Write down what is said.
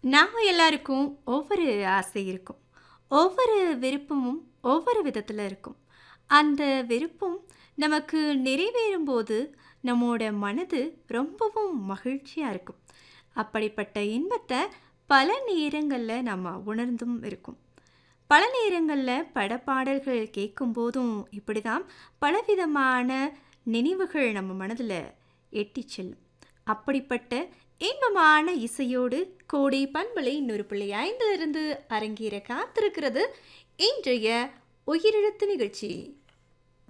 நாம எல்லாருக்கும் ஒவ்வொரு ஆசை இருக்கும். ஒவ்வொரு விருப்பமும் ஒவ்வொரு விதத்துல இருக்கும். அந்த விருப்பம் நமக்கு நிறைவேறும்போது, நம்மோட மனது ரொம்பவும் மகிழ்ச்சியா இருக்கும். அப்படிப்பட்ட இன்பத்த பல நேரங்கள்ல நம்ம உணர்ந்தும் இருக்கோம். பல நேரங்கள்ல படப்பாடல்கள் கேட்கும்போதும் இப்படிதான் பலவிதமான நினைவுகள் நம்ம மனதுல எட்டிச் செல்லும். அப்படிப்பட்ட இன்பமான இசையோடு கோடை பண்பலை 100.5 இருந்து அரங்கேற காத்திருக்கிறது இன்றைய உயிரெழுத்து நிகழ்ச்சி.